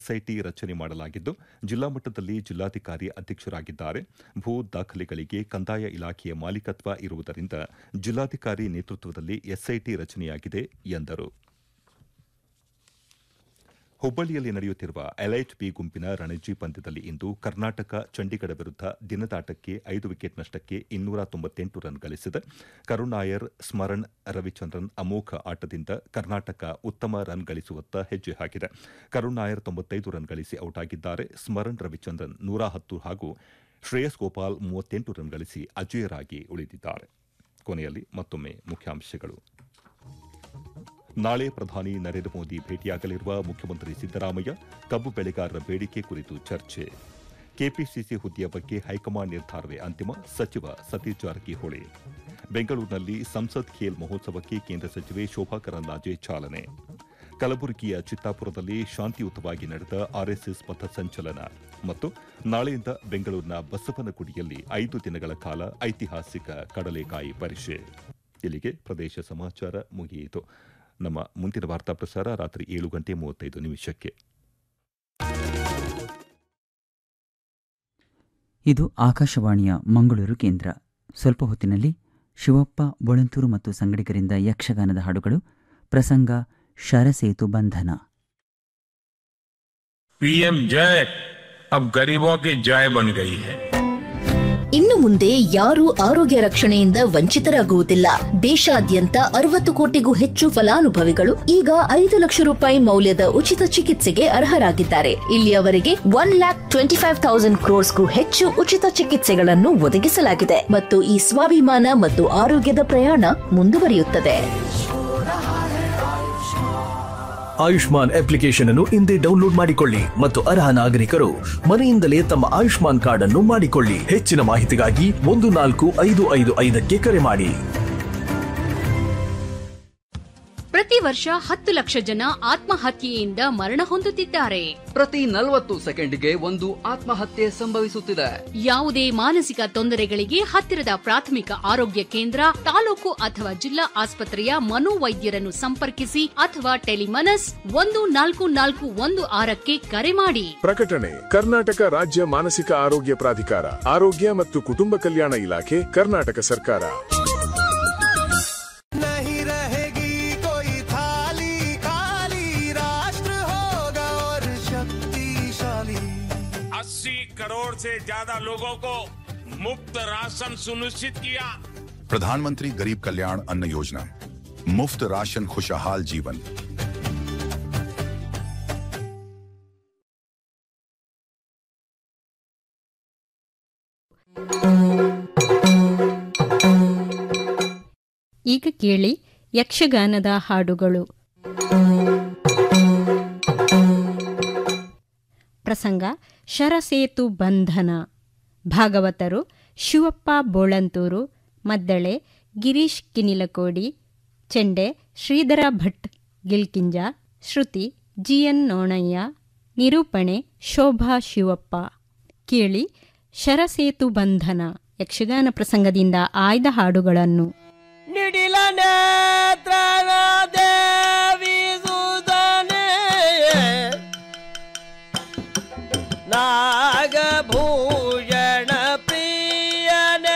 SIT ರಚನೆ ಮಾಡಲಾಗಿದ್ದು ಜಿಲ್ಲಾ ಮಟ್ಟದಲ್ಲಿ ಜಿಲ್ಲಾಧಿಕಾರಿ ಅಧ್ಯಕ್ಷರಾಗಿದ್ದಾರೆ ಭೂ ದಾಖಲೆಗಳಿಗೆ ಕಂದಾಯ ಇಲಾಖೆಯ ಮಾಲೀಕತ್ವ ಇರುವುದರಿಂದ ಜಿಲ್ಲಾಧಿಕಾರಿ ನೇತೃತ್ವದಲ್ಲಿ ಎಸ್ಐಟಿ ರಚನೆಯಾಗಿದೆ ಎಂದರು ಹುಬ್ಬಳ್ಳಿಯಲ್ಲಿ ನಡೆಯುತ್ತಿರುವ ಎಲೈಟ್ ಬಿ ಗುಂಪಿನ ರಣಜಿ ಪಂದ್ಯದಲ್ಲಿ ಇಂದು ಕರ್ನಾಟಕ ಚಂಡೀಗಢ ವಿರುದ್ಧ ದಿನದಾಟಕ್ಕೆ ಐದು ವಿಕೆಟ್ ನಷ್ಟಕ್ಕೆ ಇನ್ನೂರ ತೊಂಬತ್ತೆಂಟು ರನ್ ಗಳಿಸಿದೆ ಕರುಣ್ ನಾಯರ್ ಸ್ಮರಣ್ ರವಿಚಂದ್ರನ್ ಅಮೋಘ ಆಟದಿಂದ ಕರ್ನಾಟಕ ಉತ್ತಮ ರನ್ ಗಳಿಸುವತ್ತ ಹೆಜ್ಜೆ ಹಾಕಿದೆ ಕರುಣ್ ನಾಯರ್ ತೊಂಬತ್ತೈದು ರನ್ ಗಳಿಸಿ ಔಟ್ ಆಗಿದ್ದಾರೆ ಸ್ಮರಣ್ ರವಿಚಂದ್ರನ್ ನೂರ ಹತ್ತು ಹಾಗೂ ಶ್ರೇಯಸ್ ಗೋಪಾಲ್ ಮೂವತ್ತೆಂಟು ರನ್ ಗಳಿಸಿ ಅಜೇಯರಾಗಿ ಉಳಿದಿದ್ದಾರೆ ಕೊನೆಯಲ್ಲಿ ಮತ್ತೊಮ್ಮೆ ಮುಖ್ಯಾಂಶಗಳು ನಾಳೆ ಪ್ರಧಾನಿ ನರೇಂದ್ರ ಮೋದಿ ಭೇಟಿಯಾಗಲಿರುವ ಮುಖ್ಯಮಂತ್ರಿ ಸಿದ್ದರಾಮಯ್ಯ ಕಬ್ಬು ಬೆಳೆಗಾರರ ಬೇಡಿಕೆ ಕುರಿತು ಚರ್ಚೆ ಕೆಪಿಸಿಸಿ ಹುದ್ದೆಯ ಬಗ್ಗೆ ಹೈಕಮಾಂಡ್ ನಿರ್ಧಾರವೇ ಅಂತಿಮ ಸಚಿವ ಸತೀಶ್ ಜಾರಕಿಹೊಳಿ ಬೆಂಗಳೂರಿನಲ್ಲಿ ಸಂಸತ್ ಖೇಲ್ ಮಹೋತ್ಸವಕ್ಕೆ ಕೇಂದ್ರ ಸಚಿವೆ ಶೋಭಾ ಕರಂದ್ಲಾಜೆ ಚಾಲನೆ ಕಲಬುರಗಿಯ ಚಿತ್ತಾಪುರದಲ್ಲಿ ಶಾಂತಿಯುತವಾಗಿ ನಡೆದ ಆರ್ಎಸ್ಎಸ್ ಪಥಸಂಚಲನ ಮತ್ತು ನಾಳೆಯಿಂದ ಬೆಂಗಳೂರಿನ ಬಸವನಗುಡಿಯಲ್ಲಿ ಐದು ದಿನಗಳ ಕಾಲ ಐತಿಹಾಸಿಕ ಕಡಲೆಕಾಯಿ ಪರಿಷೆ ಇಲ್ಲಿಗೆ ಪ್ರದೇಶ ಸಮಾಚಾರ ಮುಗಿಯಿತು ನಮ್ಮ ಮುಂದಿನ ವಾರ್ತಾ ಪ್ರಸಾರ ರಾತ್ರಿ ಏಳು ಗಂಟೆ ಮೂವತ್ತೈದು ನಿಮಿಷಕ್ಕೆ ಇದು ಆಕಾಶವಾಣಿಯ ಮಂಗಳೂರು ಕೇಂದ್ರ ಸ್ವಲ್ಪ ಹೊತ್ತಿನಲ್ಲಿ ಶಿವಪ್ಪ ಬೊಳಂತೂರು ಮತ್ತು ಸಂಗಡಿಗರಿಂದ ಯಕ್ಷಗಾನದ ಹಾಡುಗಳು ಪ್ರಸಂಗ ಶರಸೇತು ಬಂಧನ पीएम जय अब गरीबों की जय बन गई है ಇನ್ನು ಮುಂದೆ ಯಾರೂ ಆರೋಗ್ಯ ರಕ್ಷಣೆಯಿಂದ ವಂಚಿತರಾಗುವುದಿಲ್ಲ ದೇಶಾದ್ಯಂತ ಅರವತ್ತು ಕೋಟಿಗೂ ಹೆಚ್ಚು ಫಲಾನುಭವಿಗಳು ಈಗ ಐದು ಲಕ್ಷ ರೂಪಾಯಿ ಮೌಲ್ಯದ ಉಚಿತ ಚಿಕಿತ್ಸೆಗೆ ಅರ್ಹರಾಗಿದ್ದಾರೆ ಇಲ್ಲಿಯವರೆಗೆ one lakh twenty five thousand ಕ್ರೋರ್ಸ್ಗೂ ಹೆಚ್ಚು ಉಚಿತ ಚಿಕಿತ್ಸೆಗಳನ್ನು ಒದಗಿಸಲಾಗಿದೆ ಮತ್ತು ಈ ಸ್ವಾಭಿಮಾನ ಮತ್ತು ಆರೋಗ್ಯದ ಪ್ರಯಾಣ ಮುಂದುವರಿಯುತ್ತದೆ ಆಯುಷ್ಮಾನ್ ಅಪ್ಲಿಕೇಶನ್ ಅನ್ನು ಇಂದೇ ಡೌನ್ಲೋಡ್ ಮಾಡಿಕೊಳ್ಳಿ ಮತ್ತು ಅರ್ಹ ನಾಗರಿಕರು ಮನೆಯಿಂದಲೇ ತಮ್ಮ ಆಯುಷ್ಮಾನ್ ಕಾರ್ಡ್ ಅನ್ನು ಮಾಡಿಕೊಳ್ಳಿ ಹೆಚ್ಚಿನ ಮಾಹಿತಿಗಾಗಿ ಒಂದು ನಾಲ್ಕು ಐದು ಐದು ಐದಕ್ಕೆ ಕರೆ ಮಾಡಿ ಪ್ರತಿ ವರ್ಷ ಹತ್ತು ಲಕ್ಷ ಜನ ಆತ್ಮಹತ್ಯೆಯಿಂದ ಮರಣ ಹೊಂದುತ್ತಿದ್ದಾರೆ ಪ್ರತಿ ನಲವತ್ತು ಸೆಕೆಂಡ್ಗೆ ಒಂದು ಆತ್ಮಹತ್ಯೆ ಸಂಭವಿಸುತ್ತಿದೆ ಯಾವುದೇ ಮಾನಸಿಕ ತೊಂದರೆಗಳಿಗೆ ಹತ್ತಿರದ ಪ್ರಾಥಮಿಕ ಆರೋಗ್ಯ ಕೇಂದ್ರ ತಾಲೂಕು ಅಥವಾ ಜಿಲ್ಲಾ ಆಸ್ಪತ್ರೆಯ ಮನೋವೈದ್ಯರನ್ನು ಸಂಪರ್ಕಿಸಿ ಅಥವಾ ಟೆಲಿಮನಸ್ ಒಂದು ನಾಲ್ಕು ನಾಲ್ಕು ಒಂದು ಆರಕ್ಕೆ ಕರೆ ಮಾಡಿ ಪ್ರಕಟಣೆ ಕರ್ನಾಟಕ ರಾಜ್ಯ ಮಾನಸಿಕ ಆರೋಗ್ಯ ಪ್ರಾಧಿಕಾರ ಆರೋಗ್ಯ ಮತ್ತು ಕುಟುಂಬ ಕಲ್ಯಾಣ ಇಲಾಖೆ ಕರ್ನಾಟಕ ಸರ್ಕಾರ नहीं रहेगी कोई थाली खाली राष्ट्र होगा और शक्तिशाली 80 करोड़ से ज्यादा लोगों को मुफ्त राशन सुनिश्चित किया प्रधानमंत्री गरीब कल्याण अन्न योजना मुफ्त राशन खुशहाल जीवन ಈಗ ಕೇಳಿ ಯಕ್ಷಗಾನದ ಹಾಡುಗಳು ಪ್ರಸಂಗ ಶರಸೇತು ಬಂಧನ ಭಾಗವತರು ಶಿವಪ್ಪ ಬೋಳಂತೂರು ಮದ್ದಳೆ ಗಿರೀಶ್ ಕಿನಿಲಕೋಡಿ ಚೆಂಡೆ ಶ್ರೀಧರ ಭಟ್ ಗಿಲ್ಕಿಂಜ ಶ್ರುತಿ ಜಿಎನ್ ನೋಣಯ್ಯ ನಿರೂಪಣೆ ಶೋಭಾ ಶಿವಪ್ಪ ಕೇಳಿ ಶರಸೇತು ಬಂಧನ ಯಕ್ಷಗಾನ ಪ್ರಸಂಗದಿಂದ ಆಯ್ದ ಹಾಡುಗಳನ್ನು ನಿಡಿಲ ನೇತ್ರನ ದೇವಿ ಸುಧನೆ ನಾಗಭೂಷಣ ಪ್ರಿಯನೇ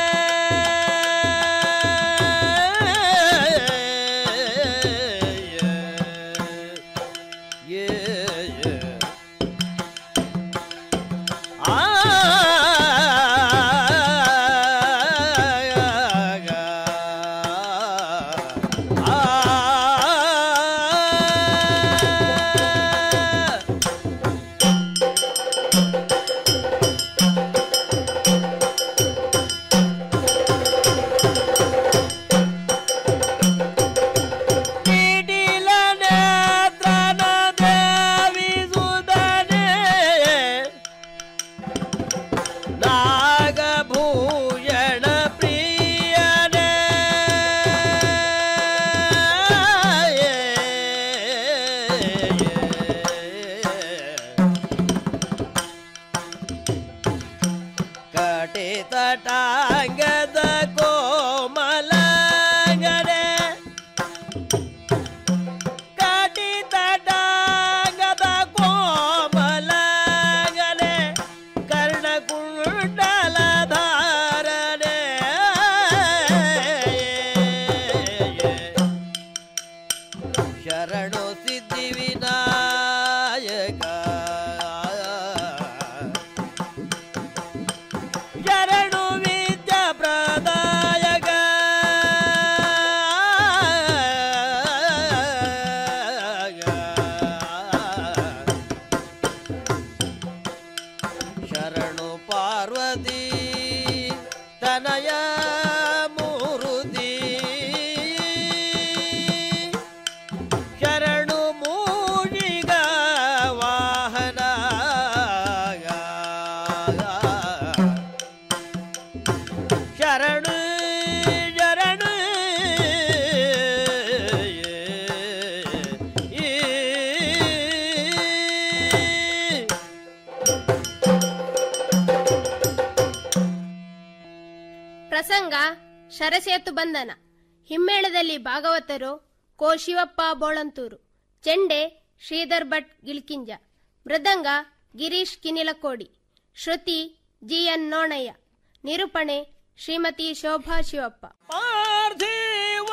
ನಿಡಿಲ ನೇತ್ರನ ದೇವಿ ಸುಧನೆ ನಾಗಭೂಷಣ ಪ್ರಿಯನೇ ಕಟೆ ತಟಾಂಗದ ಕೋಮಲಗಡೆ ಕಟಿ ತಟಾಂಗದ ಕೋಮಲ ಶರಸೇತು ಬಂಧನ ಹಿಮ್ಮೇಳದಲ್ಲಿ ಭಾಗವತರು ಕೋ ಶಿವಪ್ಪ ಬೋಳಂತೂರು ಚೆಂಡೆ ಶ್ರೀಧರ್ ಭಟ್ ಗಿಲ್ಕಿಂಜ ಮೃದಂಗ ಗಿರೀಶ್ ಕಿನಿಲಕೋಡಿ ಶ್ರುತಿ ಜಿಎನ್ ನೋಣಯ್ಯ ನಿರೂಪಣೆ ಶ್ರೀಮತಿ ಶೋಭಾ ಶಿವಪ್ಪ ಪಾರ್ಥಿವ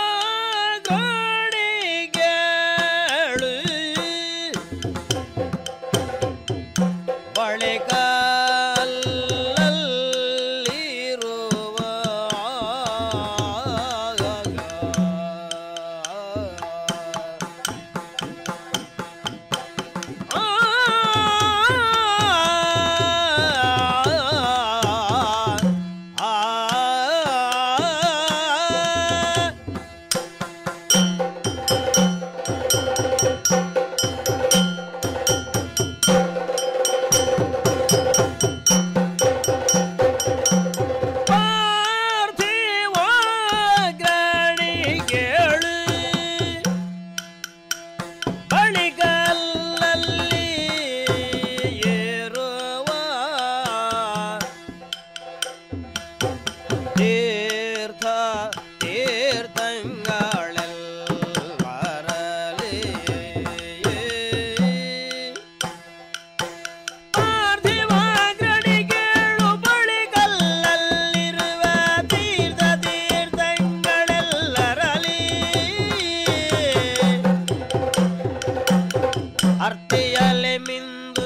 ಗಣಿಗಳು ಬಳಿಕಲ್ಲಿರುವ ಪಾರ್ಥಿವ ಗಣಿಗಳು ಬಳಿಗಲ್ಲಲ್ಲಿ ಏರುವ ತೀರ್ಥ ತೀರ್ಥಂಗಳೆಲ್ಲರಲಿ ಪಾರ್ಥಿವ ಗಣಿಗಳು ಬಳಿಗಲ್ಲಲ್ಲಿರುವ ತೀರ್ಥ ತೀರ್ಥಂಗಳೆಲ್ಲರಲಿ ಅರ್ತಿಯಲೆ ಮಿಂದು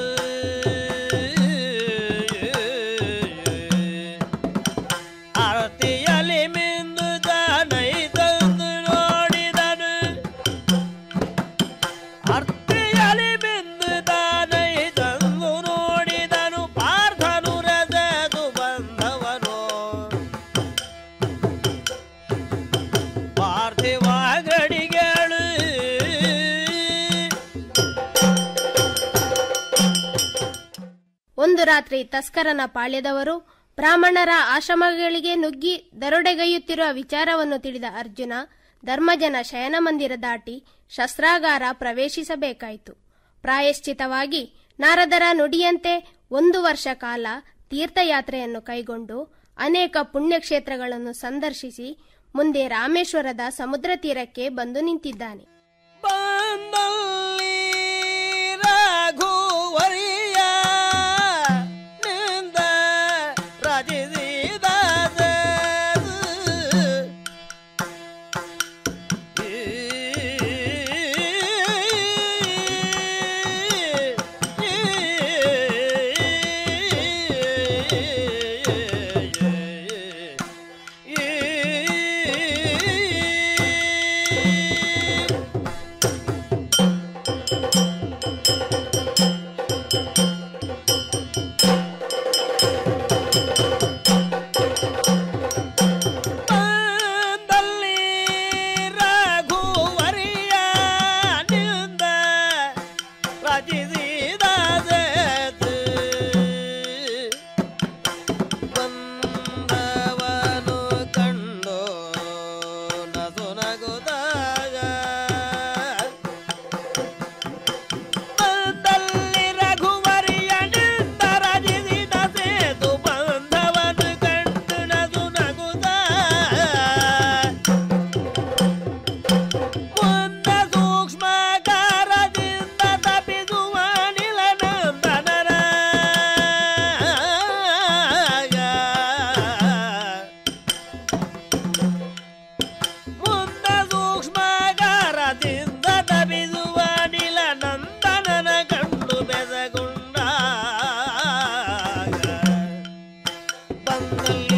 ಅರ್ತಿಯಲಿ ಮಿಂದು ಜಾನೈ ತಂದು ನೋಡಿದನು ಅರ್ತಿಯಲಿ ಮಿಂದು ತಾನೈ ತಂದು ನೋಡಿದನು ಪಾರ್ಥನು ರಜದು ಬಂದವನು ಪಾರ್ಥಿವ ಗಡಿಗಳು ಒಂದು ರಾತ್ರಿ ತಸ್ಕರನ ಪಾಳ್ಯದವರು ಬ್ರಾಹ್ಮಣರ ಆಶ್ರಮಗಳಿಗೆ ನುಗ್ಗಿ ದರೋಡೆಗೈಯುತ್ತಿರುವ ವಿಚಾರವನ್ನು ತಿಳಿದ ಅರ್ಜುನ ಧರ್ಮಜನ ಶಯನ ಮಂದಿರ ದಾಟಿ ಶಸ್ತ್ರಾಗಾರ ಪ್ರವೇಶಿಸಬೇಕಾಯಿತು ಪ್ರಾಯಶ್ಚಿತವಾಗಿ ನಾರದರ ನುಡಿಯಂತೆ ಒಂದು ವರ್ಷ ಕಾಲ ತೀರ್ಥಯಾತ್ರೆಯನ್ನು ಕೈಗೊಂಡು ಅನೇಕ ಪುಣ್ಯಕ್ಷೇತ್ರಗಳನ್ನು ಸಂದರ್ಶಿಸಿ ಮುಂದೆ ರಾಮೇಶ್ವರದ ಸಮುದ್ರ ತೀರಕ್ಕೆ ಬಂದು ನಿಂತಿದ್ದಾನೆ ಬಂದಲ್ಲಿ ರಘುವರಿಯ ನಿಂದ ರಚಿಸಿದ ಬಂದಲ್ಲಿ ರಘುವರಿಯ ನಿಂದ ರಚಿಸಿದ ಬಂದವನು ಕಂಡು ನಸು ನಗುದಾಗ ಬಂದಲ್ಲಿ ರಘುವರಿಯ ನಿಂದ ರಚಿಸಿದ ಸೇತು ಬಂದವನು ಕಂಡು ನಸು ನಗುದ ಮುಂದ ಸೂಕ್ಷ್ಮಕಾರದಿಂದ ತಪ್ಪಿಸುವ ನಿಲನಂದನರ ಮುಂದ ಸೂಕ್ಷ್ಮಕಾರದಿಂದ ತಪ್ಪಿಸುವ ನಿಲನಂದನನ ಕಂಡು ಬೆಸಗೊಂಡ ಬಂದಲ್ಲಿ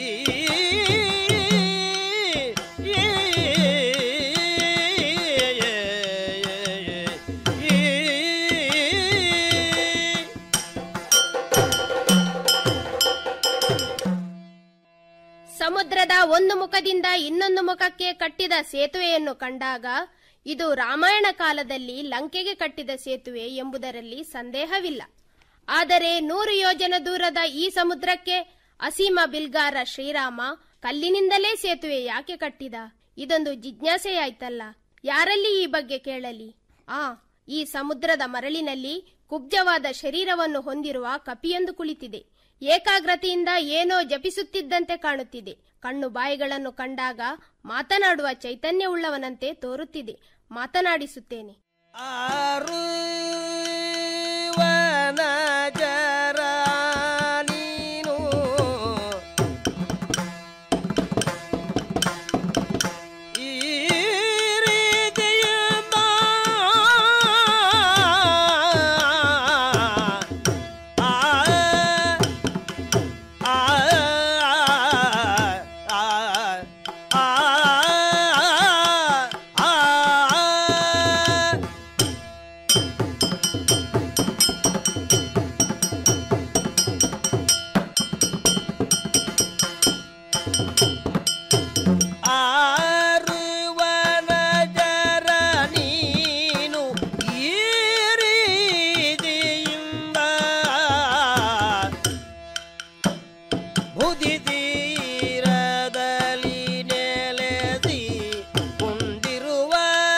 ಸಮುದ್ರದ ಒಂದು ಮುಖದಿಂದ ಇನ್ನೊಂದು ಮುಖಕ್ಕೆ ಕಟ್ಟಿದ ಸೇತುವೆಯನ್ನು ಕಂಡಾಗ ಇದು ರಾಮಾಯಣ ಕಾಲದಲ್ಲಿ ಲಂಕೆಗೆ ಕಟ್ಟಿದ ಸೇತುವೆ ಎಂಬುದರಲ್ಲಿ ಸಂದೇಹವಿಲ್ಲ ಆದರೆ ನೂರು ಯೋಜನ ದೂರದ ಈ ಸಮುದ್ರಕ್ಕೆ ಅಸೀಮ ಬಿಲ್ಗಾರ ಶ್ರೀರಾಮ ಕಲ್ಲಿನಿಂದಲೇ ಸೇತುವೆ ಯಾಕೆ ಕಟ್ಟಿದ ಇದೊಂದು ಜಿಜ್ಞಾಸೆಯಾಯ್ತಲ್ಲ ಯಾರಲ್ಲಿ ಈ ಬಗ್ಗೆ ಕೇಳಲಿ ಆ ಈ ಸಮುದ್ರದ ಮರಳಿನಲ್ಲಿ ಕುಬ್ಜವಾದ ಶರೀರವನ್ನು ಹೊಂದಿರುವ ಕಪಿಯೊಂದು ಕುಳಿತಿದೆ ಏಕಾಗ್ರತೆಯಿಂದ ಏನೋ ಜಪಿಸುತ್ತಿದ್ದಂತೆ ಕಾಣುತ್ತಿದೆ ಕಣ್ಣು ಬಾಯಿಗಳನ್ನು ಕಂಡಾಗ ಮಾತನಾಡುವ ಚೈತನ್ಯವುಳ್ಳವನಂತೆ ತೋರುತ್ತಿದೆ ಮಾತನಾಡಿಸುತ್ತೇನೆ ವನಜರ ನೀನು ಈ ರೀತಿಯಿಂದ ಆ, ಆ, ಆ, ಆ, ಆ, ಆ. ಆರುವನಜರ ನೀನು ಈ ರೀತಿಯಿಂದ ಬುದಿ ತೀರದಲ್ಲಿ ನೆಲೆಸಿ ಕೊಂಡಿರುವ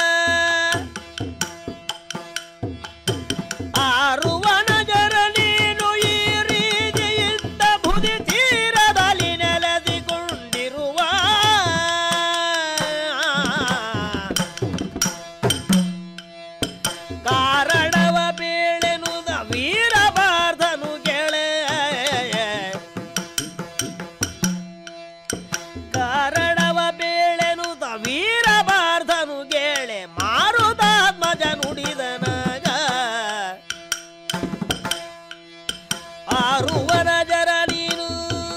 ಆರುವನಜರ ನೀನು ಈ ರೀತಿಯಿಂದ ಬುದಿ ತೀರದಲ್ಲಿ ನೆಲೆಸಿಕೊಂಡಿರುವ ಕಾರಣವ ಬೀಳೆನುದ ವೀರಬಾರ್ಧನು ಗೆಳೆ ಕಾರಣವ ಬೀಳೆನುದ ವೀರಬಾರ್ಧನು ಗೆಳೆ ಮಾರುತಾತ್ಮಜ ನುಡಿದನಗ ಆರುವನ ಜರ ನೀನು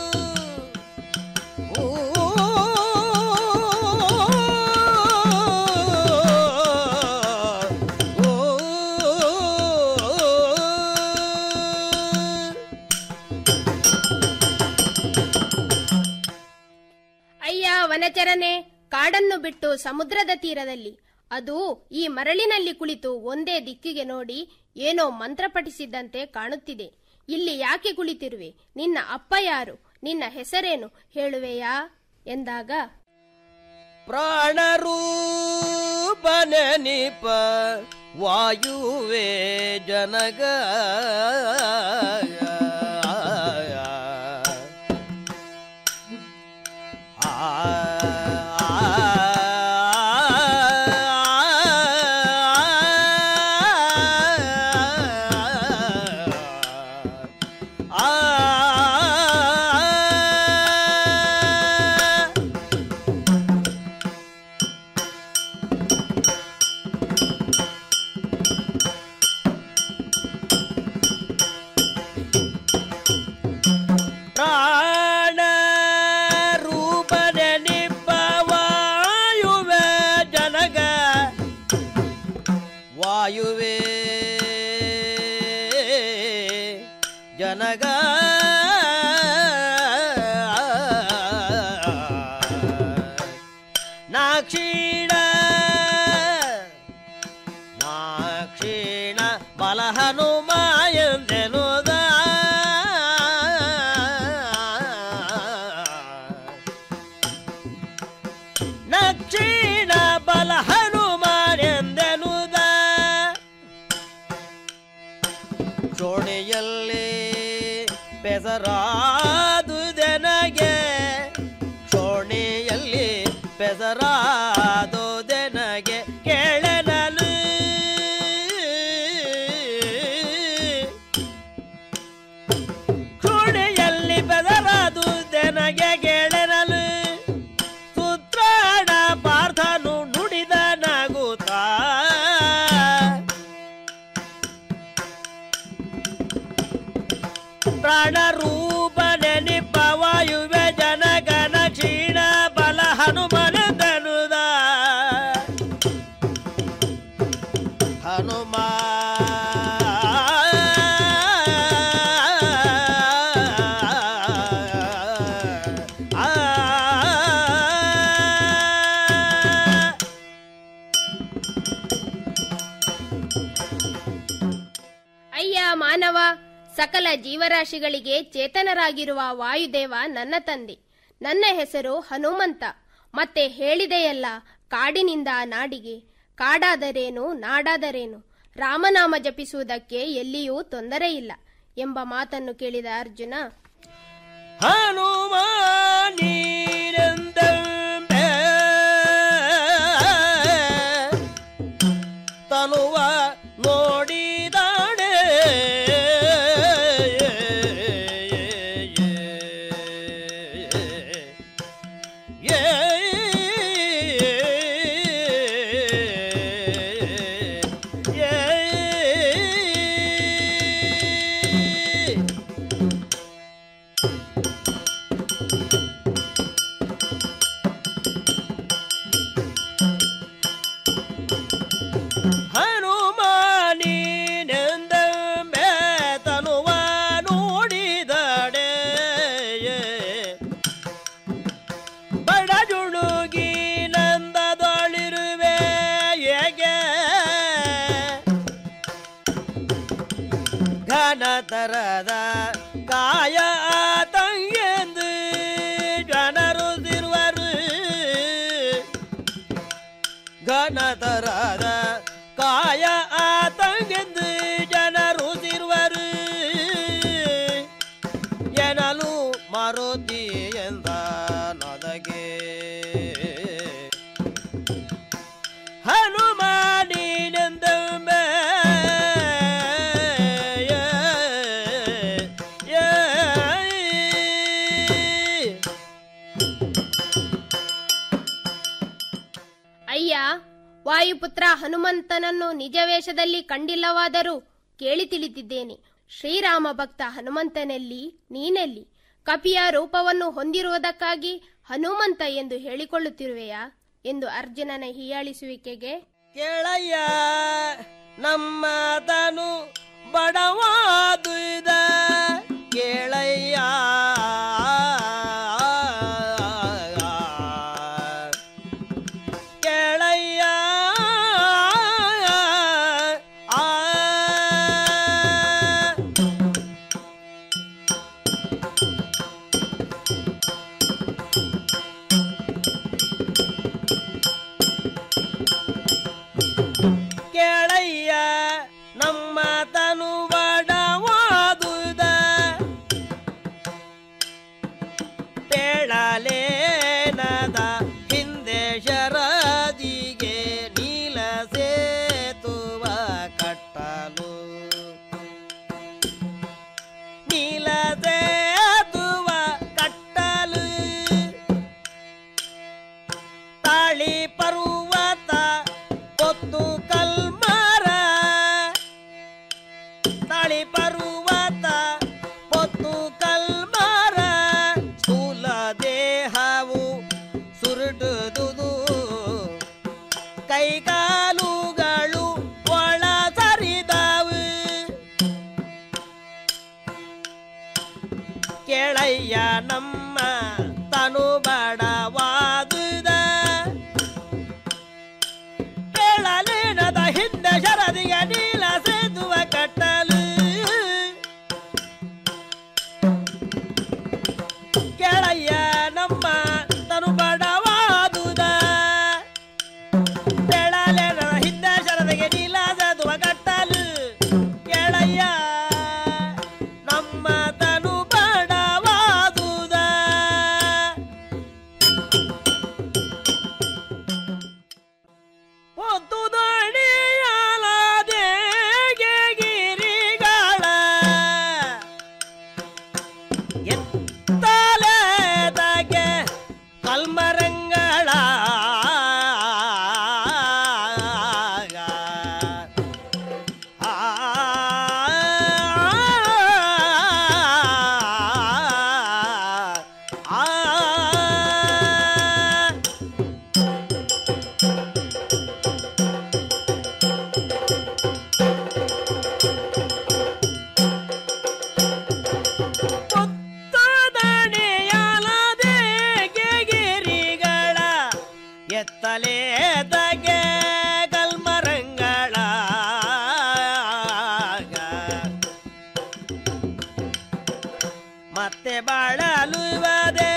ಅಯ್ಯ ವನಚರನೆ ಕಾಡನ್ನು ಬಿಟ್ಟು ಸಮುದ್ರದ ತೀರದಲ್ಲಿ ಅದು ಈ ಮರಳಿನಲ್ಲಿ ಕುಳಿತು ಒಂದೇ ದಿಕ್ಕಿಗೆ ನೋಡಿ ಏನೋ ಮಂತ್ರ ಪಠಿಸಿದ್ದಂತೆ ಕಾಣುತ್ತಿದೆ ಇಲ್ಲಿ ಯಾಕೆ ಕುಳಿತಿರುವೆ ನಿನ್ನ ಅಪ್ಪ ಯಾರು ನಿನ್ನ ಹೆಸರೇನು ಹೇಳುವೆಯಾ ಎಂದಾಗ ಪ್ರಾಣರೂಪನೆನಿಪ ವಾಯುವೆ ಜನಗ ಪ್ರಾಣ ರೂಪನೆನಿಪ ವಾಯುವೆ ಜನಗ ವಾಯುವೆ ಜನಗ ನಾಕ್ಷೀಣ ನಾಕ್ಷೀಣ ಬಲ ಹನುಮ ಎಂದೆನುದ ನಕ್ಷೀಣ ಬಲ ಹನುಮಾನೆಂದೆನುದ ಚೋಣೆಯಲ್ಲಿ ಬೆಸರಾದುದೆನಗೆ ಚೋಣೆಯಲ್ಲಿ ಬೆಸರಾದುದೆನಗೆ ಕೇಳನಲು ಚೋಣೆಯಲ್ಲಿ ಬೆಸರಾದುದೆನಗೆ ಕೇಳನಲು ಸುತ್ರಾಣ ಪಾರ್ಥನು ನುಡಿದ ನಗುತ್ತ ಪ್ರಾಣ ರೂಪ ನೆನಿಪ ವಾಯುವೆ ಜನಗಣ ಕ್ಷೀಣ ಬಲ ಹನುಮನ ತನುದ ಹನುಮ ಅಯ್ಯ ಮಾನವ ಸಕಲ ಜೀವರಾಶಿಗಳಿಗೆ ಚೇತನರಾಗಿರುವ ವಾಯುದೇವ ನನ್ನ ತಂದೆ ನನ್ನ ಹೆಸರು ಹನುಮಂತ ಮತ್ತೆ ಹೇಳಿದೆಯಲ್ಲ ಕಾಡಿನಿಂದ ನಾಡಿಗೆ ಕಾಡಾದರೇನು ನಾಡಾದರೇನು ರಾಮನಾಮ ಜಪಿಸುವುದಕ್ಕೆ ಎಲ್ಲಿಯೂ ತೊಂದರೆ ಇಲ್ಲ ಎಂಬ ಮಾತನ್ನು ಕೇಳಿದ ಅರ್ಜುನ ಹನುಮಾನೀರೆಂದೆಂಬೆ ತನುವ ನೋಡಿದಾಡೆ ಏ ಹನುಮಾನೀನೆಂದೆಂಬೆ ತನುವ ನೋಡಿದಡೆ ಬಡಜುಡುಗಿ ನಂದದೊಳಿರುವೆ ಹೇಗೆ ಘನತರದ ಕಾಯ ತಂಗೆಂದು ಜನರು ತಿರುವರು ಘನತರದ ಕಾಯ ತಂಗೆಂದು ಜನರು ತಿರುವರು ಎನಲು ಮಾರುತಿ ಎಂದ ನದಗೆ ಹನುಮಾನಿನೆಂದೊಮ್ಮೆ ಅಯ್ಯ ವಾಯುಪುತ್ರ ಹನುಮಂತನನ್ನು ನಿಜ ವೇಷದಲ್ಲಿ ಕಂಡಿಲ್ಲವಾದರೂ ಕೇಳಿ ತಿಳಿದಿದ್ದೇನೆ ಶ್ರೀರಾಮ ಭಕ್ತ ಹನುಮಂತನಲ್ಲಿ ನೀನೆಲ್ಲಿ ಕಪಿಯ ರೂಪವನ್ನು ಹೊಂದಿರುವುದಕ್ಕಾಗಿ ಹನುಮಂತ ಎಂದು ಹೇಳಿಕೊಳ್ಳುತ್ತಿರುವೆಯಾ ಎಂದು ಅರ್ಜುನನ ಹೀಯಾಳಿಸುವಿಕೆಗೆ ಕೇಳಯ್ಯ ನಮ್ಮದನು ಬಡವಾದುದ ಕೇಳಯ್ಯ ಕೇಳಯ್ಯ ಕೇಳಯ್ಯ ನಮ್ಮ ತನು ಬಡವಾದುದ ಪೇಳಲೇನದ ಹಿಂದೆ ಶರದಿಗೆ ನೀಲ ಸೇತುವ ಕಟ್ಟಲು ನೀಲ ಸೇತುವ ಕಟ್ಟಲು ತಾಳಿ ಪರ್ವತ పొత్తు కల్మర ತಾಳಿ ಪರ್ವತ పొత్తు ಕಲ್ಮರ ಸ್ಥೂಲ ದೇಹವು ಸುರುಟುದುದು ಕೈಕಾಲುಗಳು ಒಳ ಸರಿದವು ಕೇಳಯ್ಯ ನಮ್ಮ ತನು ಬಡವಾದುದ ಕೇಳಲೇನದ ಹಿಂದೆ ಶರದಿಗೆ ನೀಲ ಸೇತುವ ಕಟ್ಟಲು ಕೇಳಯ್ಯ ನಮ್ಮ ತನು ಬಡವಾದುದ ಕೇಳಲೇನದ ಹಿಂದೆ ಶರದಿಗೆ ನೀಲ ಸೇತುವ ಕಟ್ಟಲು ಕೇಳಯ್ಯ ನಮ್ಮ ತನು ಬಡವಾದುದ ಹೊತ್ತು ದಣಿಯಾಲದೇಗೆ ಗಿರಿಗಳ ಎತ್ತಲೇದಾಗೆ ಕಲ್ಮರಂಗಳ ಆ ಆ ತದಣೆಯಲದೆ ಗೆಗಿರಿಗಳ ಎತ್ತಲೇ ತಗೆ ಕಲ್ಮರಂಗಳ ಮತ್ತೆ ಬಾಳಲುವದೆ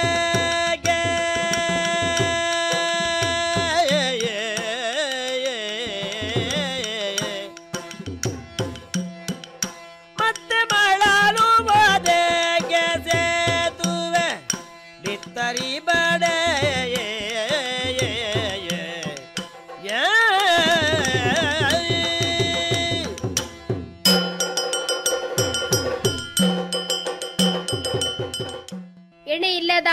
ಮತ್ತೆ ಬಾಳಲುವದೆ ಸೇತುವೆ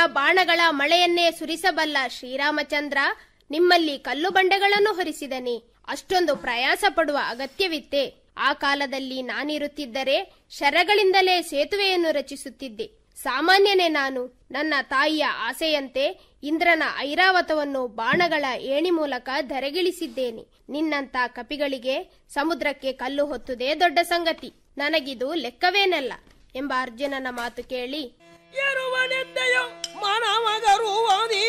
ಬಾಣಗಳ ಮಳೆಯನ್ನೇ ಸುರಿಸಬಲ್ಲ ಶ್ರೀರಾಮಚಂದ್ರ ನಿಮ್ಮಲ್ಲಿ ಕಲ್ಲು ಬಂಡೆಗಳನ್ನು ಹೊರಿಸಿದನೆ ಅಷ್ಟೊಂದು ಪ್ರಯಾಸ ಪಡುವ ಅಗತ್ಯವಿತ್ತೆ ಆ ಕಾಲದಲ್ಲಿ ನಾನಿರುತ್ತಿದ್ದರೆ ಶರಗಳಿಂದಲೇ ಸೇತುವೆಯನ್ನು ರಚಿಸುತ್ತಿದ್ದೆ ಸಾಮಾನ್ಯನೇ ನಾನು ನನ್ನ ತಾಯಿಯ ಆಸೆಯಂತೆ ಇಂದ್ರನ ಐರಾವತವನ್ನು ಬಾಣಗಳ ಏಣಿ ಮೂಲಕ ಧರೆಗಿಳಿಸಿದ್ದೇನೆ ನಿನ್ನಂತ ಕಪಿಗಳಿಗೆ ಸಮುದ್ರಕ್ಕೆ ಕಲ್ಲು ಹೊತ್ತುದೇ ದೊಡ್ಡ ಸಂಗತಿ ನನಗಿದು ಲೆಕ್ಕವೇನಲ್ಲ ಎಂಬ ಅರ್ಜುನನ ಮಾತು ಕೇಳಿ ಎರುವನೆಂದೆಯೋ ಮಾನವಗರುವದಿ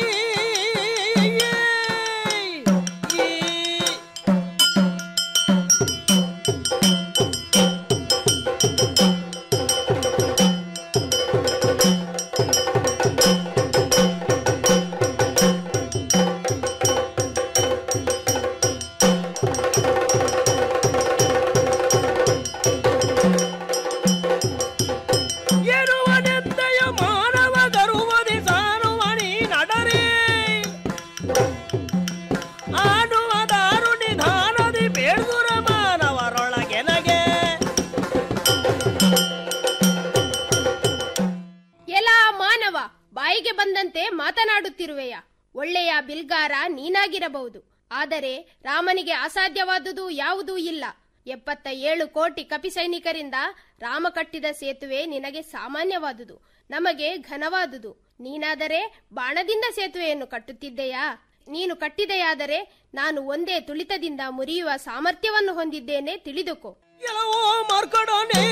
ಎರುವನೆಂದೆಯೋ ಮಾನವಗರುವದಿ ಸಾರುವಣಿ ನಡರೆ ಆಡುವ ದಾರು ನಿಧಾನದಿ ಬೇಡುರ ಮಾನವರೊಳಗೆನಗೆ ಎಲಾ ಮಾನವ ಬಾಯಿಗೆ ಬಂದಂತೆ ಮಾತನಾಡುತ್ತಿರುವೆಯ ಒಳ್ಳೆಯ ಬಿಲ್ಗಾರ ನೀನಾಗಿರಬಹುದು ಆದರೆ ರಾಮನಿಗೆ ಅಸಾಧ್ಯವಾದುದು ಯಾವುದೂ ಇಲ್ಲ ಎಪ್ಪತ್ತ ಏಳು ಕೋಟಿ ಕಪಿ ಸೈನಿಕರಿಂದ ರಾಮ ಕಟ್ಟಿದ ಸೇತುವೆ ನಿನಗೆ ಸಾಮಾನ್ಯವಾದುದು ನಮಗೆ ಘನವಾದುದು ನೀನಾದರೆ ಬಾಣದಿಂದ ಸೇತುವೆಯನ್ನು ಕಟ್ಟುತ್ತಿದ್ದೆಯಾ ನೀನು ಕಟ್ಟಿದೆಯಾದರೆ ನಾನು ಒಂದೇ ತುಳಿತದಿಂದ ಮುರಿಯುವ ಸಾಮರ್ಥ್ಯವನ್ನು ಹೊಂದಿದ್ದೇನೆ ತಿಳಿದುಕೋ ಎಲ್ಲವೋ ಮಾರ್ಕಡೋನೆ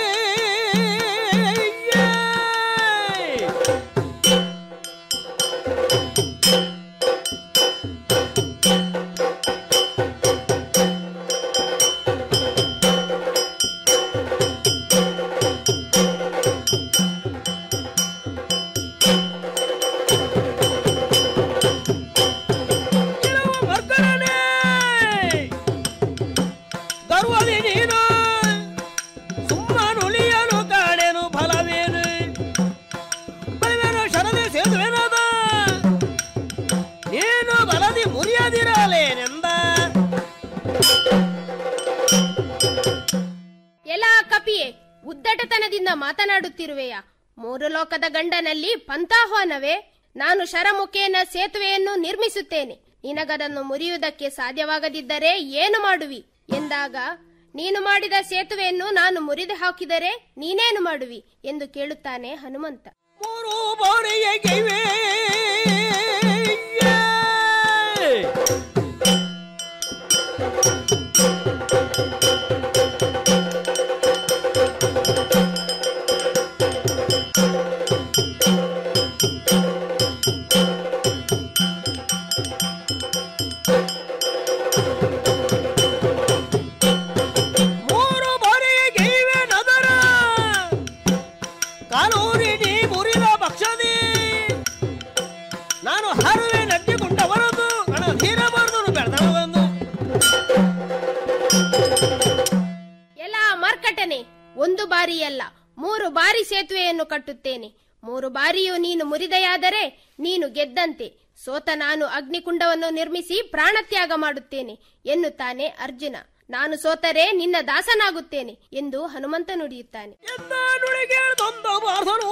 ಗರ್ವದಿ ನೀನು ಸುಮ್ಮನುಳಿಯಲು ಕಾಣೆನು ಫಲವೇನು ಬಲಿವೇನು ಶರದೆ ಸೇದುವೆನದ ನೀನು ಬಲದಿ ಮುರಿಯದಿರಲೇನೆಂದ ಎಲಾ ಕಪಿಯೇ ಉದ್ದಟತನದಿಂದ ಮಾತನಾಡುತ್ತಿರುವೆಯ ಮೂರು ಲೋಕದ ಗಂಡನಲ್ಲಿ ಪಂಥಾಹ್ವಾನವೇ ನಾನು ಶರಮುಖೇನ ಸೇತುವೆಯನ್ನು ನಿರ್ಮಿಸುತ್ತೇನೆ ನಿನಗದನ್ನು ಮುರಿಯುವುದಕ್ಕೆ ಸಾಧ್ಯವಾಗದಿದ್ದರೆ ಏನು ಮಾಡುವಿ ಎಂದಾಗ ನೀನು ಮಾಡಿದ ಸೇತುವೆಯನ್ನು ನಾನು ಮುರಿದು ಹಾಕಿದರೆ ನೀನೇನು ಮಾಡುವಿ ಎಂದು ಕೇಳುತ್ತಾನೆ ಹನುಮಂತ ಮೂರು ಬಾರಿಯ ಗೈವೆ ಮೂರು ಬಾರಿಯ ಗೈವೆ ನದರ ಕಾಲೂರಿ ನೀ ಮುರಿದ ಪಕ್ಷದಿ ನಾನು ಹರುವೆ ನಡ್ಡಿಕೊಂಡವರದು ಗಣ ಧೀರಬಾರದು ಬೆಳೆದವನು ಎಲಾ ಮರ್ಕಟನೆ ಒಂದು ಬಾರಿಯಲ್ಲ ಮೂರು ಬಾರಿ ಸೇತುವೆಯನ್ನು ಕಟ್ಟುತ್ತೇನೆ ಮೂರು ಬಾರಿಯೂ ನೀನು ಮುರಿದೆಯಾದರೆ ನೀನು ಗೆದ್ದಂತೆ ಸೋತ ನಾನು ಅಗ್ನಿಕುಂಡವನ್ನು ನಿರ್ಮಿಸಿ ಪ್ರಾಣತ್ಯಾಗ ಮಾಡುತ್ತೇನೆ ಎನ್ನುತ್ತಾನೆ ಅರ್ಜುನ ನಾನು ಸೋತರೆ ನಿನ್ನ ದಾಸನಾಗುತ್ತೇನೆ ಎಂದು ಹನುಮಂತ ನುಡಿಯುತ್ತಾನೆ ನುಡಿಗೆ ದೊಂದ ಬಾರ್ಧನು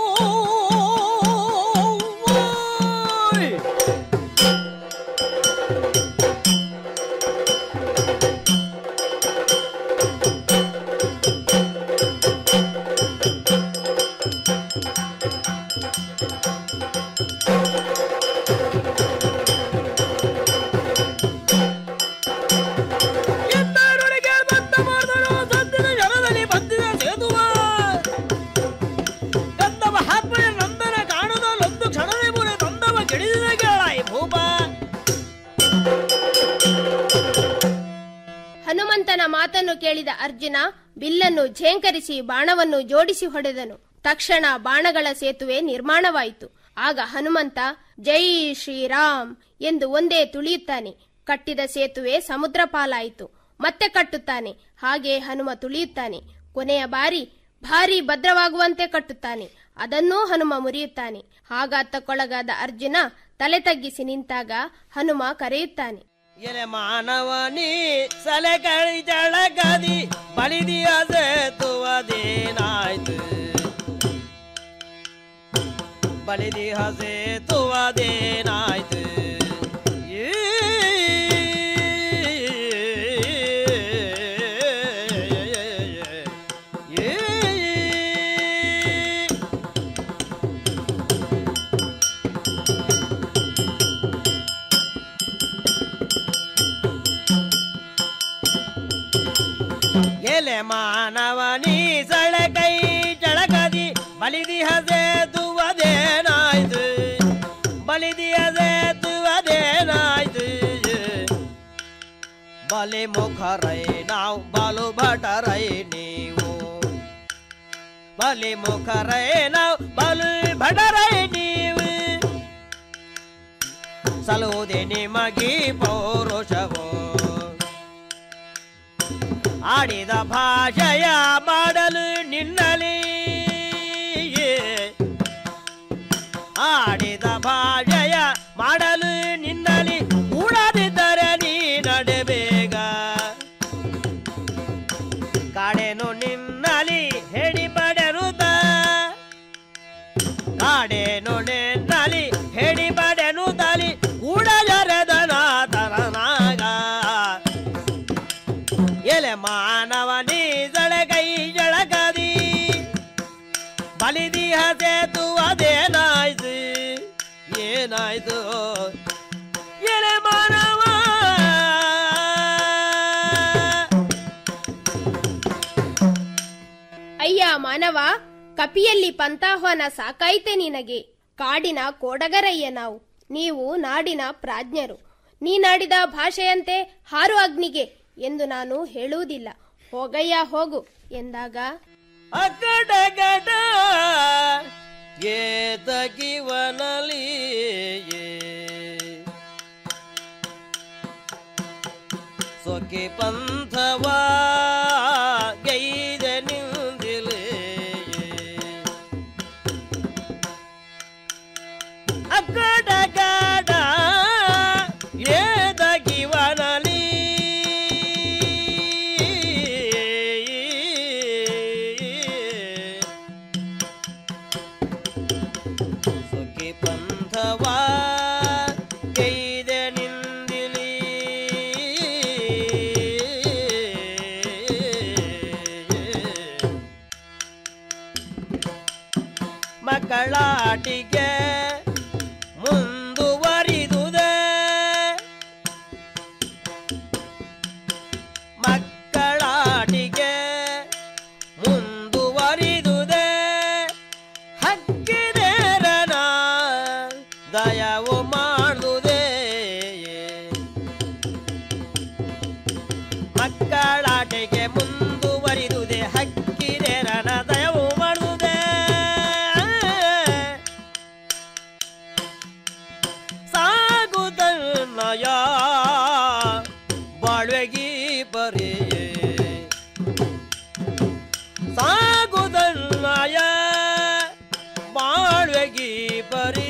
ಎಂದರುಳಿಗೆ ಬಂದ ಮಾರ್ಧನು ಸದ್ದಿನ ಜನದಲ್ಲಿ ಬಂದಿದ ಸೇದುವ ಗಂಧವ ಹಾತ್ಮಯ ನಂದನ ಕಾಣುದಲ್ಲೊಂದು ಕ್ಷಣದ ಮುರೆ ತಂದವ ಗಿಡಿದ ಕೇಳಾಯಿ ಭೂಪ ಹನುಮಂತನ ಮಾತನ್ನು ಕೇಳಿದ ಅರ್ಜುನ ಬಿಲ್ಲನ್ನು ಝೇಂಕರಿಸಿ ಬಾಣವನ್ನು ಜೋಡಿಸಿ ಹೊಡೆದನು ತಕ್ಷಣ ಬಾಣಗಳ ಸೇತುವೆ ನಿರ್ಮಾಣವಾಯಿತು ಆಗ ಹನುಮಂತ ಜೈ ಶ್ರೀರಾಮ್ ಎಂದು ಒಂದೇ ತುಳಿಯುತ್ತಾನೆ ಕಟ್ಟಿದ ಸೇತುವೆ ಸಮುದ್ರ ಪಾಲಾಯಿತು ಮತ್ತೆ ಕಟ್ಟುತ್ತಾನೆ ಹಾಗೆ ಹನುಮ ತುಳಿಯುತ್ತಾನೆ ಕೊನೆಯ ಬಾರಿ ಭಾರಿ ಭದ್ರವಾಗುವಂತೆ ಕಟ್ಟುತ್ತಾನೆ ಅದನ್ನೂ ಹನುಮ ಮುರಿಯುತ್ತಾನೆ ಹಾಗಾತಕ್ಕೊಳಗಾದ ಅರ್ಜುನ ತಲೆ ತಗ್ಗಿಸಿ ನಿಂತಾಗ ಹನುಮ ಕರೆಯುತ್ತಾನೆ ಎಲೆ ಮಾನವನಿ ಸಲೆ ಕಳಿ ಜಳಗದಿ ಬಳಿದಿಯ ಸೇತುವದೇನಾಯ್ತು ಬಲಿದಿ ಹಸೆ ತುವದೇನಾಯ್ತು ಏ ಎಲೆ ಮಾನವನಿ ಸಳಕೈ ಜಳಕದಿ ಬಲಿದಿ ಹಸೆ ತುವದೇನಾಯ್ತು ಬಲಿದಿ ಹಸೆ ತುವದೇನಾಯ್ತು ಬಲಿ ಮುಖರೈ ನಾವು ಬಲು ಭಟರೈ ನೀವು ಬಲಿ ಮುಖರೈ ನಾವು ಬಲು ಭಟರೈ ನೀವು ಸಲುವುದೇ ನಿಮಗಿ ಪೌರುಷವೋ ಆಡಿದ ಭಾಷೆಯ ಮಾಡಲು ನಿನ್ನಲಿ ಆಡಿದ ಭಾಷೆಯ ಮಾಡಲು ನಿನ್ನಲಿ ಉಡದಿದ್ದರೆ ನೀ ನಡೆಬೇಗ ಕಾಡೆನು ನಿನ್ನಲಿ ಹೇಳಿ ಬಡರುದ ಕಾಡೆನು ನಿನ್ನಲಿ ಹೇಳಿ ಬಡೆನು ತಲಿ ಉಡಜರದನ ತರನಾಗ ಎಲೆ ಮಾನವ ನೀ ಜಳಗೈ ಜಳಗದಿ ಬಲಿದಿ ಹಸೇತು ಅದೇನಾಯ್ತು ಏನಾಯ್ತು ಎಲೆ ಮಾನವ ಅಯ್ಯ ಮಾನವ ಕಪಿಯಲ್ಲಿ ಪಂತಾಹ್ವಾನ ಸಾಕಾಯ್ತೆ ನಿನಗೆ ಕಾಡಿನ ಕೋಡಗರಯ್ಯ ನಾವು ನೀವು ನಾಡಿನ ಪ್ರಾಜ್ಞರು ನೀನಾಡಿದ ಭಾಷೆಯಂತೆ ಹಾರು ಅಗ್ನಿಗೆ ಎಂದು ನಾನು ಹೇಳುವುದಿಲ್ಲ ಹೋಗಯ್ಯ ಹೋಗು ಎಂದಾಗ ಅಗಡಗಡ ಏತಗಿವನಲಿ ಸೊಕೆ ಪಂಥವ ಗೈದ ನಿಂದಿಲೆ ಅಗಡಗಡ ಏತಗಿವನಲಿ ಸುಖಿ ಪಂಥವ ಕೈದ ನಿಂದಿಲಿ ಮಕ್ಕಳಾಟಿಗೆ ಮುಂದುವರಿದುದೆ ಮಕ್ಕಳಾಟಿಗೆ ಮುಂದುವರಿದುದೆ ಹಕ್ಕಿದೇರನ ದಯವು ಮಾಡುವುದೇ ಮಕ್ಕಳಾಟಿಗೆ ಮುಂದುವರಿದುದೆ ಹಕ್ಕಿದೇರನ ದಯವು ಮಾಡುವುದೇ ಸಾಗುದನ್ನಯ ಬಾಳ್ವೆಗಿ ಪರಿ ಸಾಗುದನ್ನಯ ಬಾಳ್ವೆಗಿ ಪರಿ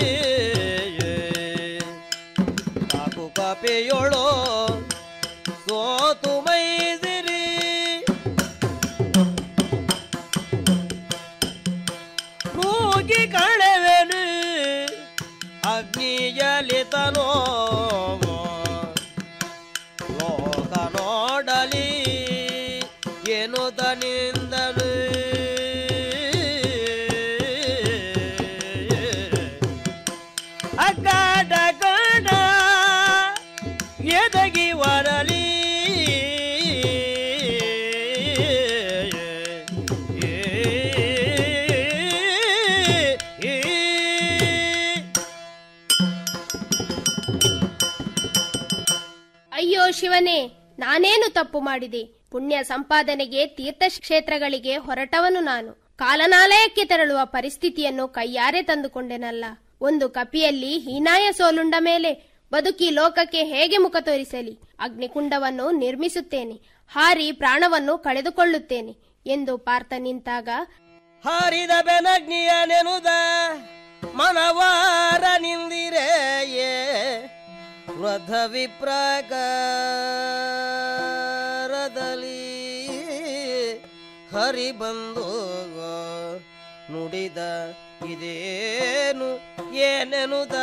ಕಾಕು ಕಪೆಯೊಳೋ ಸೋತು ಮೈದಿರಿ ಕೂಗಿ ಕಳೆವೆನು ಅಗ್ನಿಯಲಿತನೋ ಲೋಕ ನೋಡಲಿ ಏನು ತನಿಂದನು ಅಗ್ಗಾಡ ಗಡ ಎದಗಿ ವರಲಿ ಅಯ್ಯೋ ಶಿವನೇ ನಾನೇನು ತಪ್ಪು ಮಾಡಿದೆ ಪುಣ್ಯ ಸಂಪಾದನೆಗೆ ತೀರ್ಥಕ್ಷೇತ್ರಗಳಿಗೆ ಹೊರಟವನು ನಾನು ಕಾಲನಾಲಯಕ್ಕೆ ತೆರಳುವ ಪರಿಸ್ಥಿತಿಯನ್ನು ಕೈಯಾರೆ ತಂದುಕೊಂಡೆನಲ್ಲ ಒಂದು ಕಪಿಯಲ್ಲಿ ಹೀನಾಯ ಸೋಲುಂಡ ಮೇಲೆ ಬದುಕಿ ಲೋಕಕ್ಕೆ ಹೇಗೆ ಮುಖ ತೋರಿಸಲಿ ಅಗ್ನಿಕುಂಡವನ್ನು ನಿರ್ಮಿಸುತ್ತೇನೆ ಹಾರಿ ಪ್ರಾಣವನ್ನು ಕಳೆದುಕೊಳ್ಳುತ್ತೇನೆ ಎಂದು ಪಾರ್ಥ ನಿಂತಾಗ ಹರಿದ ಬೆನಗ್ನಿಯ ನೆನುದ ಮನವಾರ ನಿಂದಿರೆಯೇ ವೃದ್ಧ ವಿಪ್ರಕಾರದಲ್ಲಿ ಹರಿ ಬಂದು ನುಡಿದ ಇದೇನು ಏನೆನುದ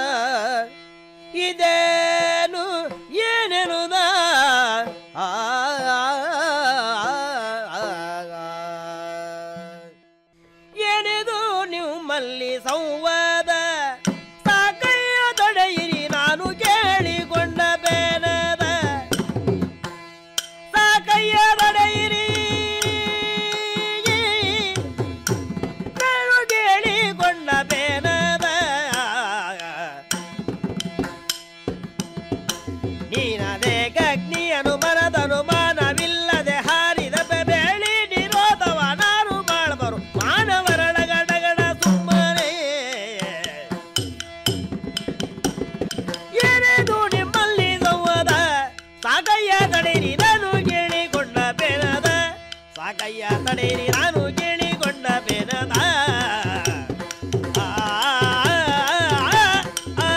ಇದೇನು ಏನೆನುದ ಆ ಏನಿದು ನಿಮ್ಮಲ್ಲಿ ಸಂವಾದ ಸಾಕಯ್ಯ ತಡೆಯಿರಿ ನಾನು ಕೇಳಿಕೊಂಡ ಬೇನದ ಸಾಕಯ್ಯ ತಡೆಯಿರಿ ನಾನು ಕೇಳಿಕೊಂಡ ಬೇನದ ನೀನದೇ ಅಗ್ನಿಯನು ಮನದನು ಮಾನವಿಲ್ಲದೆ ಹಾರಿದ ಬೆಳಿ ನಿರೋಧವ ನಾನು ಮಾಡಬರು ಮಾನವರಳಗಡಗಡ ಸುಮ್ಮನೆ ಏನೇದು ನಿಮ್ಮಲ್ಲಿ ಸಂವಾದ ಸಾಕಯ್ಯ ತಡೀರಿ ನಾನು ಕೇಳಿಕೊಂಡ ಬೇನದ ಸಾಕಯ್ಯ ತಡೀರಿ ನಾನು ಕೇಳಿಕೊಂಡ ಬೇನದ ಆ, ಆ, ಆ,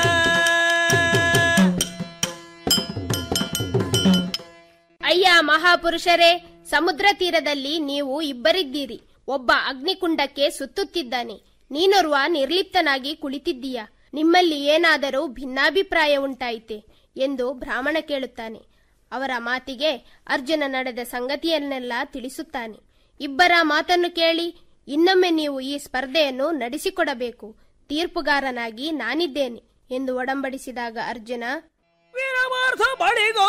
ಅಯ್ಯ ಮಹಾಪುರುಷರೇ ಸಮುದ್ರ ತೀರದಲ್ಲಿ ನೀವು ಇಬ್ಬರಿದ್ದೀರಿ ಒಬ್ಬ ಅಗ್ನಿಕುಂಡಕ್ಕೆ ಸುತ್ತುತ್ತಿದ್ದಾನೆ ನೀನೋರ್ವ ನಿರ್ಲಿಪ್ತನಾಗಿ ಕುಳಿತಿದ್ದೀಯ ನಿಮ್ಮಲ್ಲಿ ಏನಾದರೂ ಭಿನ್ನಾಭಿಪ್ರಾಯ ಉಂಟಾಯಿತೆ ಎಂದು ಬ್ರಾಹ್ಮಣ ಕೇಳುತ್ತಾನೆ ಅವರ ಮಾತಿಗೆ ಅರ್ಜುನ ನಡೆದ ಸಂಗತಿಯನ್ನೆಲ್ಲ ತಿಳಿಸುತ್ತಾನೆ ಇಬ್ಬರ ಮಾತನ್ನು ಕೇಳಿ ಇನ್ನೊಮ್ಮೆ ನೀವು ಈ ಸ್ಪರ್ಧೆಯನ್ನು ನಡೆಸಿಕೊಡಬೇಕು ತೀರ್ಪುಗಾರನಾಗಿ ನಾನಿದ್ದೇನೆ ಎಂದು ಒಡಂಬಡಿಸಿದಾಗ ಅರ್ಜುನ ವೀರಮಾರ್ಥ ಬಳಿಗೋ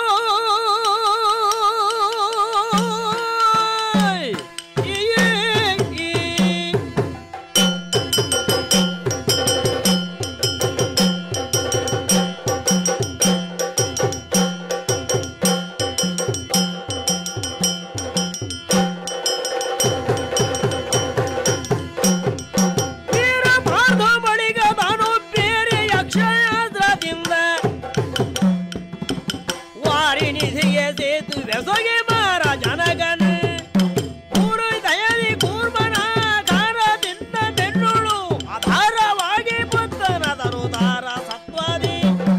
ಈ, ಈ, ಈ. ವೀರಮಾರ್ಥ ಬಳಿಗ ನಾನು ಬೇರೆ ಯಕ್ಷಯಾತ್ರದಿಂದ ವಾರಿನಿಧಿಗೆ ಸೇತು ಬೆಸೊಗೆ ಮಾರ ಜನಗನ ಮೂರು ದಯದಿ ಕೂರ್ಮನ ದಾರದಿಂದ ಬೆನ್ನುಳು ಆಧಾರವಾಗಿ ಬುದ್ಧನದನು ದಾರ ಸತ್ವದಿ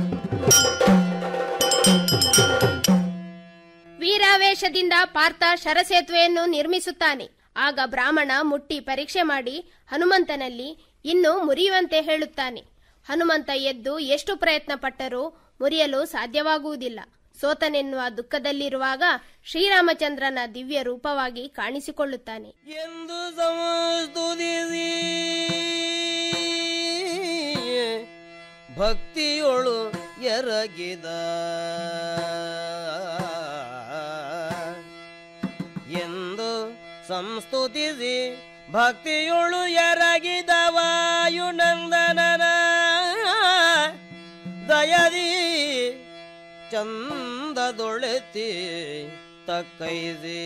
ವೀರಾವೇಶದಿಂದ ಪಾರ್ಥ ಶರಸೇತುವೆಯನ್ನು ನಿರ್ಮಿಸುತ್ತಾನೆ ಆಗ ಬ್ರಾಹ್ಮಣ ಮುಟ್ಟಿ ಪರೀಕ್ಷೆ ಮಾಡಿ ಹನುಮಂತನಲ್ಲಿ ಇನ್ನು ಮುರಿಯುವಂತೆ ಹೇಳುತ್ತಾನೆ ಹನುಮಂತ ಎದ್ದು ಎಷ್ಟು ಪ್ರಯತ್ನ ಪಟ್ಟರೂ ಮುರಿಯಲು ಸಾಧ್ಯವಾಗುವುದಿಲ್ಲ ಸೋತನೆನ್ನುವ ದುಃಖದಲ್ಲಿರುವಾಗ ಶ್ರೀರಾಮಚಂದ್ರನ ದಿವ್ಯ ರೂಪವಾಗಿ ಕಾಣಿಸಿಕೊಳ್ಳುತ್ತಾನೆ ಎಂದು ಸಮಸ್ತುತಿಸಿ ಭಕ್ತಿಯೊಳು ಎರಗಿದ ಎಂದು ಸಂಸ್ತುತಿಸಿ ಭಕ್ತಿಯೊಳು ಎರಗಿದ ವಾಯುನಂದನನ ದಯದಿ ಚಂದದೊಳೆತಿ ತಕ್ಕೈಸಿ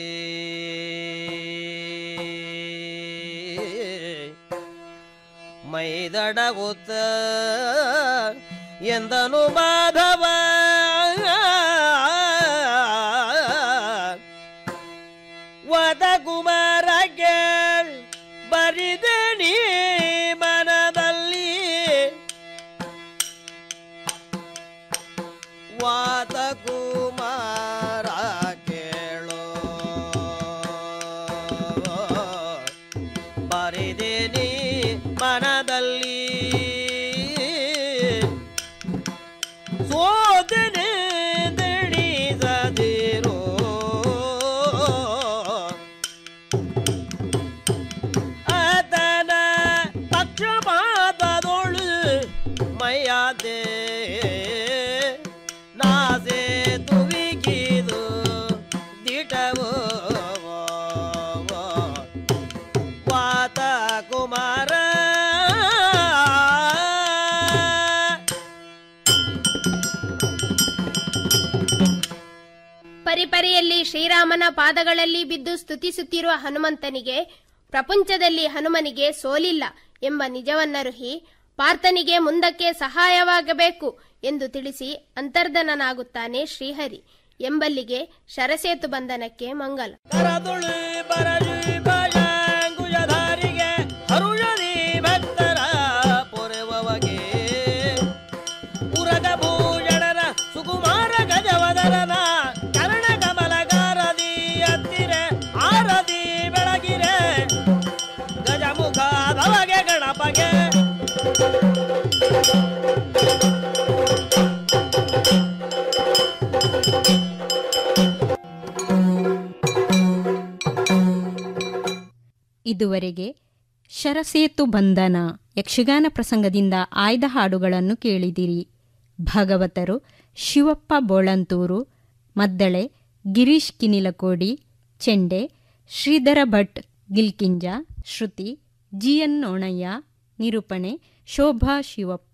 ಮೈದಡಗುತ್ತ ಎಂದನು ಮಾಧವ ವದ ಕುಮಾರಗೆ ಬರಿದೆ ನೀ ಮನದಲ್ಲಿ ವಾತ ಕುಮಾರ ಕೇಳೋ ಬರಿದೆ ನೀ ಮನದಲ್ಲಿ ಸೋದನೆ ದಣಿಸದಿರೋ ಆತನ ಪಕ್ಷಪಾತದೊಳು ಮೈಯಾದೆ ನಾಸೆ ತುವಿಗಿದು ದಿಟವೋ ವಾತ ಕುಮಾರ ಪರಿಪರಿಯಲ್ಲಿ ಶ್ರೀರಾಮನ ಪಾದಗಳಲ್ಲಿ ಬಿದ್ದು ಸ್ತುತಿಸುತ್ತಿರುವ ಹನುಮಂತನಿಗೆ ಪ್ರಪಂಚದಲ್ಲಿ ಹನುಮನಿಗೆ ಸೋಲಿಲ್ಲ ಎಂಬ ನಿಜವನ್ನರುಹಿ ಪಾರ್ಥನಿಗೆ ಮುಂದಕ್ಕೆ ಸಹಾಯವಾಗಬೇಕು ಎಂದು ತಿಳಿಸಿ ಅಂತರ್ಧನನಾಗುತ್ತಾನೆ ಶ್ರೀಹರಿ ಎಂಬಲ್ಲಿಗೆ ಶರಸೇತು ಬಂಧನಕ್ಕೆ ಮಂಗಲ ಕರದುಳು ಬರಲಿ ಭಯಾಂಗುಜಧಾರಿಗೆ ಹರುಷದಿ ಭಕ್ತರ ಪೊರೆವಗೆ ಉರಗ ಭೂಷಣನ ಸುಕುಮಾರ ಗಜವದರನ ಕರ್ಣ ಕಮಲಗಾರದಿ ಹತ್ತಿರೆ ಆರದಿ ಬೆಳಗಿರೆ ಗಜಮುಖಾದ ಇದುವರೆಗೆ ಶರಸೇತು ಬಂಧನ ಯಕ್ಷಗಾನ ಪ್ರಸಂಗದಿಂದ ಆಯ್ದ ಹಾಡುಗಳನ್ನು ಕೇಳಿದಿರಿ ಭಾಗವತರು ಶಿವಪ್ಪ ಬೋಳಂತೂರು ಮದ್ದಳೆ ಗಿರೀಶ್ ಕಿನಿಲಕೋಡಿ ಚೆಂಡೆ ಶ್ರೀಧರ ಭಟ್ ಗಿಲ್ಕಿಂಜ ಶ್ರುತಿ ಜಿಎನ್ ನೋಣಯ್ಯ ನಿರೂಪಣೆ ಶೋಭಾ ಶಿವಪ್ಪ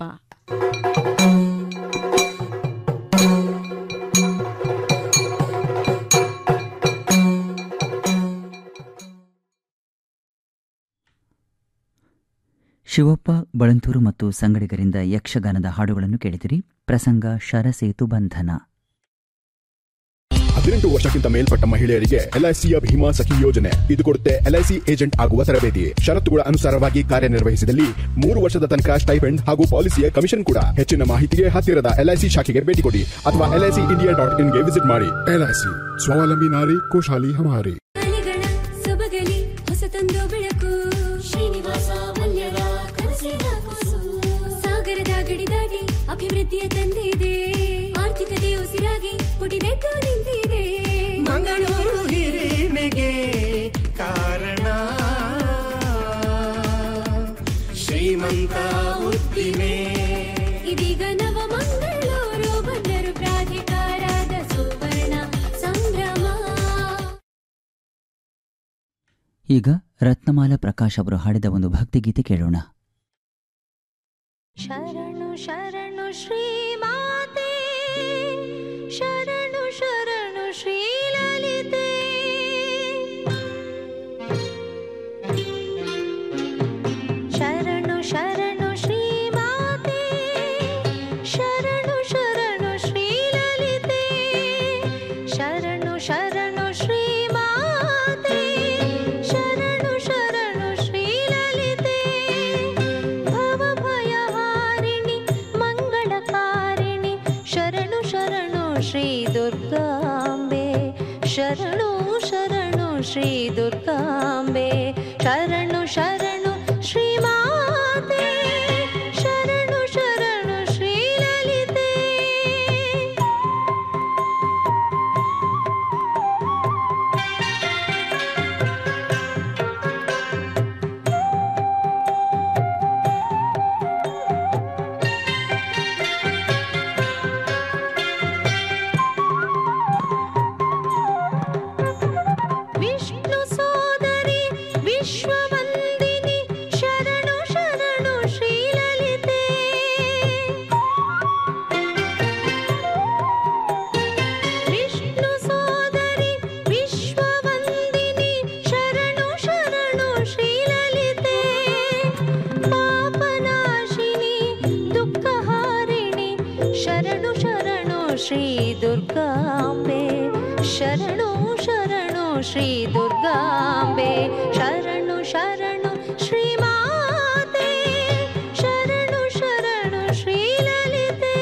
ಶಿವಪ್ಪ ಬಳಂತೂರು ಮತ್ತು ಸಂಗಡಿಗರಿಂದ ಯಕ್ಷಗಾನದ ಹಾಡುಗಳನ್ನು ಕೇಳಿದಿರಿ ಪ್ರಸಂಗ ಶರಸೇತು ಬಂಧನ ಹದಿನೆಂಟು ವರ್ಷಕ್ಕಿಂತ ಮೇಲ್ಪಟ್ಟ ಮಹಿಳೆಯರಿಗೆ ಎಲ್ಐಸಿಯ ಭೀಮಾ ಸಖಿ ಯೋಜನೆ ಇದು ಕೊಡುತ್ತೆ ಎಲ್ಐಸಿ ಏಜೆಂಟ್ ಆಗುವ ತರಬೇತಿ ಷರತ್ತುಗಳ ಅನುಸಾರವಾಗಿ ಕಾರ್ಯನಿರ್ವಹಿಸಿದಲ್ಲಿ ಮೂರು ವರ್ಷದ ತನಕ ಸ್ಟೈಫೆಂಡ್ ಹಾಗೂ ಪಾಲಿಸಿಯ ಕಮಿಷನ್ ಕೂಡ ಹೆಚ್ಚಿನ ಮಾಹಿತಿಗೆ ಹತ್ತಿರದ ಎಲ್ಐಸಿ ಶಾಖೆಗೆ ಭೇಟಿ ಕೊಡಿ ಅಥವಾ ಎಲ್ಐಸಿ ಇಂಡಿಯಾ ಡಾಟ್ ಇನ್ಗೆ ವಿಸಿಟ್ ಮಾಡಿ ಎಲ್ಐಸಿ ಸ್ವಾವಲಂಬಿ ನಾರಿ ಖುಷಾಲಿ ಹಮಾರಿ ಸೊಬಗಲಿ ಹೊಸತೊಂದು ಬೆಳಕು ಶ್ರೀನಿವಾಸ ಮಲ್ಯರ ಕನಸಿನ ಕೂಸು ಸಾಗರದ ಗಡಿ ದಾಟಿ ಅಭಿವೃದ್ಧಿಯ ತಂದಿದೆ ಆರ್ಥಿಕತೆ ಉಸಿರಾಗಿ ಪುಟಿದೆದ್ದು ನಿಂತಿದೆ ಮಂಗಳೂರು ಹಿರಿಮೆಗೆ ಕಾರಣ ಶ್ರೀಮಂತ ಉದ್ದಿಮೆ ಇದೀಗ ನವ ಮಂಗಳೂರು ಬಂದರು ಪ್ರಾಧಿಕಾರದ ಸುವರ್ಣ ಸಂಭ್ರಮ ಈಗ ರತ್ನಮಾಲ ಪ್ರಕಾಶ್ ಅವರು ಹಾಡಿದ ಒಂದು ಭಕ್ತಿಗೀತೆ ಕೇಳೋಣ ಶರಣು ಶರಣು ಶ್ರೀಮಾತೆ ಶರಣು ಶರಣು ಶ್ರೀಲಲಿತೆ ಶರಣು ಶರಣು ಶ್ರೀಮಾತೆ ಶರಣು ಶರಣು ಶ್ರೀಲಲಿತೆ ಶರಣು ಶರಣು ಶ್ರೀಮಾತೆ ಶರಣು ಶರಣು ಶ್ರೀಲಲಿತೆ ಭವಭಯಹಾರಿಣಿ ಮಂಗಳಕಾರಿಣಿ ಶರಣು ಶರಣು ಶ್ರೀ ದುರ್ಗಾಂಬೆ ಶರಣು ಶರಣು ಶ್ರೀ ದುರ್ಗಾಂಬೆ ಶರಣು ಶರಣು ಶ್ರೀಮಾತೆ ಶರಣು ಶರಣು ಶ್ರೀಲಲಿತೆ ವಿಷ್ಣು ಸೋದರಿ ವಿಶ್ವವಂದಿನಿ ಶರಣು ಶರಣು ಶ್ರೀಲಲಿತೆ ವಿಷ್ಣು ಸೋದರಿ ವಿಶ್ವವಂದಿನಿ ಶರಣು ಶರಣು ಶ್ರೀಲಲಿತೆ ಪಾಪನಾಶಿನಿ ದುಃಖಹಾರಿಣಿ ಶರಣು ಶರಣು ಶ್ರೀ ದುರ್ಗಾಂಬೆ ಶರಣು ಶರಣು ಶ್ರೀ ದುರ್ಗಾಂಬೆ ಶರಣು ಶರಣು ಶ್ರೀಮಾತೆ ಶರಣು ಶರಣು ಶ್ರೀಲಲಿತೆ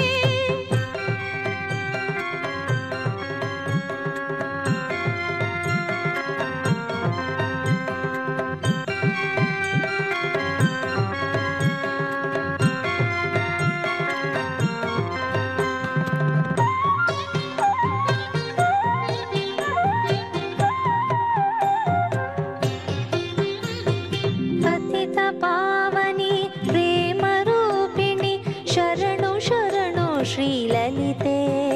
ಪತಿತ ಪಾವನಿ ಪ್ರೇಮ ರೂಪಿಣಿ ಶರಣು ಶರಣು ಶ್ರೀಲಲಿತೆ